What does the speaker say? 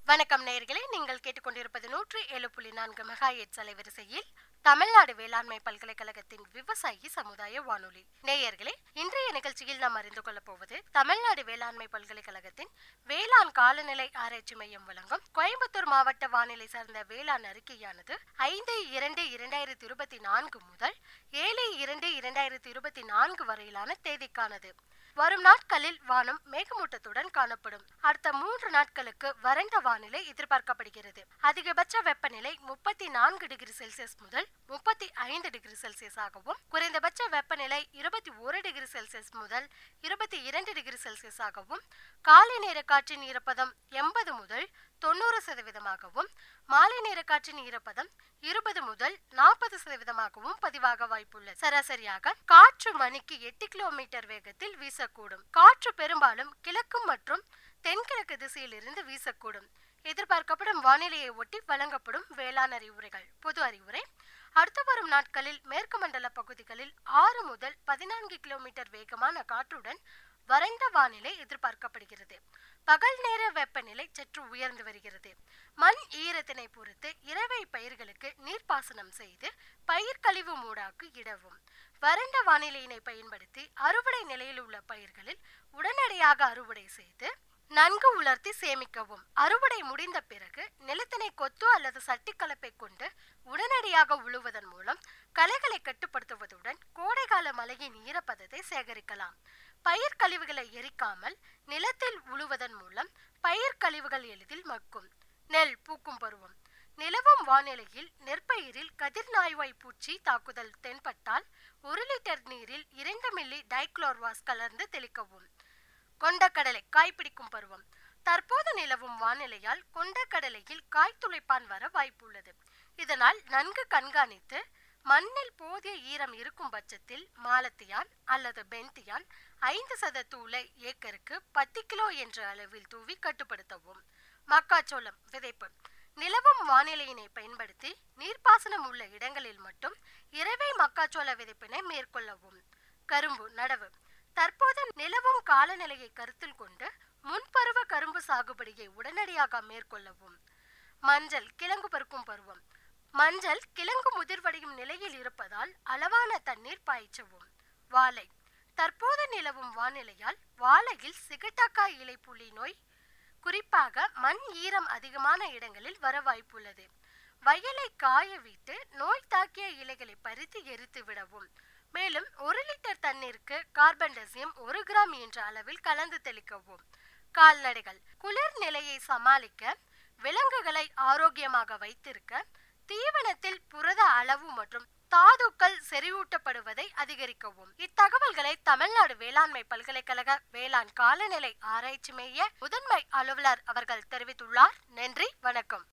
வணக்கம் நேயர்களே நீங்கள் கேட்டுக்கொண்டிருப்பது நூற்றி ஏழு புள்ளி நான்கு மெகா எட்ஸ் அலைவரிசையில் தமிழ்நாடு வேளாண்மை பல்கலைக்கழகத்தின் விவசாயி சமுதாய வானொலி நேயர்களே இன்றைய நிகழ்ச்சியில் நாம் அறிந்து கொள்ளப் போவது தமிழ்நாடு வேளாண்மை பல்கலைக்கழகத்தின் வேளாண் காலநிலை ஆராய்ச்சி மையம் வழங்கும் கோயம்புத்தூர் மாவட்ட வானிலை சார்ந்த வேளாண் அறிக்கையானது ஐந்து இரண்டு இரண்டாயிரத்தி இருபத்தி நான்கு முதல் ஏழு இரண்டு இரண்டாயிரத்தி இருபத்தி நான்கு வரையிலான தேதிக்கானது வரும் நாட்களில் வானம் மேகமூட்டத்துடன் காணப்படும் அடுத்த மூன்று நாட்களுக்கு வறண்ட வானிலை எதிர்பார்க்கப்படுகிறது அதிகபட்ச வெப்பநிலை முப்பத்தி நான்கு டிகிரி செல்சியஸ் முதல் முப்பத்தி ஐந்து டிகிரி செல்சியஸ் ஆகவும் குறைந்தபட்ச வெப்பநிலை இருபத்தி ஒரு டிகிரி செல்சியஸ் முதல் இருபத்தி இரண்டு டிகிரி செல்சியஸ் ஆகவும் காலை நேர காற்றின் ஈரப்பதம் எண்பது முதல் தொண்ணூறு சதவீதமாகவும் மாலை நேர காற்றின் ஈரப்பதம் இருபது முதல் நாற்பது சதவீதமாகவும் பதிவாக வாய்ப்புள்ளது சராசரியாக காற்று மணிக்கு எட்டு கிலோமீட்டர் வேகத்தில் வீசக்கூடும் காற்று பெரும்பாலும் கிழக்கு மற்றும் தென்கிழக்கு திசையிலிருந்து வீசக்கூடும் எதிர்பார்க்கப்படும் வானிலையை ஒட்டி வழங்கப்படும் வேளாண் அறிவுரைகள் பொது அறிவுரை அடுத்து வரும் நாட்களில் மேற்கு மண்டல பகுதிகளில் ஆறு முதல் பதினான்கு கிலோமீட்டர் வேகமான காற்றுடன் வறண்ட வானிலை எதிர்பார்க்கப்படுகிறது பகல் நேர வெப்பநிலை சற்று உயர்ந்து வருகிறது மண் ஈரத்தினை பொறுத்து இரவை பயிர்களுக்கு நீர்ப்பாசனம் செய்து பயிர் கழிவு மூடாக்கு இடவும் வறண்ட வானிலையினை பயன்படுத்தி அறுவடை நிலையில் உள்ள பயிர்களில் உடனடியாக அறுவடை செய்து நன்கு உலர்த்தி சேமிக்கவும் அறுவடை முடிந்த பிறகு நிலத்தினை கொத்து அல்லது சட்டி கலப்பை கொண்டு உடனடியாக உழுவதன் மூலம் களைகளை கட்டுப்படுத்துவதுடன் கோடைகால மழையின் ஈரப்பதத்தை சேகரிக்கலாம் பயிர் கழிவுகளை எரிக்காமல் நிலத்தில் உழுவதன் மூலம் பயிர் கழிவுகள் எளிதில் மக்கும் நெல் பூக்கும் பருவம் நிலவும் வானிலையில் நெற்பயிரில் கதிர்நாய்வாய் பூச்சி தாக்குதல் தென்பட்டால் ஒரு லிட்டர் நீரில் இரண்டு மில்லி டைக்ளோர்வாஸ் கலந்து தெளிக்கவும் கொண்டக்கடலை காய்பிடிக்கும் பருவம் தற்போது நிலவும் வானிலையால் கொண்டக்கடலையில் காய் துளைப்பான் வர வாய்ப்புள்ளது இதனால் நன்கு கண்காணித்து மண்ணில் போதிய ஈரம் இருக்கும் பட்சத்தில் மாலத்தியான் அல்லது பென்தியான் ஐந்து சத தூளை ஏக்கருக்கு பத்து கிலோ என்ற அளவில் தூவி கட்டுப்படுத்தவும் மக்காச்சோளம் விதைப்பு நிலவும் வானிலையினை பயன்படுத்தி நீர்ப்பாசனம் உள்ள இடங்களில் மட்டும் இரவை மக்காச்சோள விதைப்பினை மேற்கொள்ளவும் கரும்பு நடவு தற்போது நிலவும் காலநிலையை கருத்தில் கொண்டு முன்பருவ கரும்பு சாகுபடியை உடனடியாக மேற்கொள்ளவும் மஞ்சள் கிழங்கு பருக்கும் பருவம் மஞ்சள் கிழங்கு முதிர்வடையும் நிலையில் இருப்பதால் அளவான தண்ணீர் பாய்ச்சவும் வாழை தற்போது நிலவும் வானிலையால் வாழையில் சிகட்டாக்காய் இலை புள்ளி நோய் குறிப்பாக மண் ஈரம் அதிகமான இடங்களில் வர வாய்ப்புள்ளது வயலை காய விட்டு நோய் தாக்கிய இலைகளை பறித்து எரித்து விடவும் மேலும் ஒரு லிட்டர் தண்ணீருக்கு கார்பன் டசியம் ஒரு கிராம் என்ற அளவில் கலந்து தெளிக்கவும் கால்நடைகள் குளிர் நிலையை சமாளிக்க விலங்குகளை ஆரோக்கியமாக வைத்திருக்க தீவனத்தில் புரத அளவு மற்றும் தாதுக்கள் செறிவூட்டப்படுவதை அதிகரிக்கவும் இத்தகவல்களை தமிழ்நாடு வேளாண்மை பல்கலைக்கழக வேளாண் காலநிலை ஆராய்ச்சி மைய முதன்மை அலுவலர் அவர்கள் தெரிவித்துள்ளார் நன்றி வணக்கம்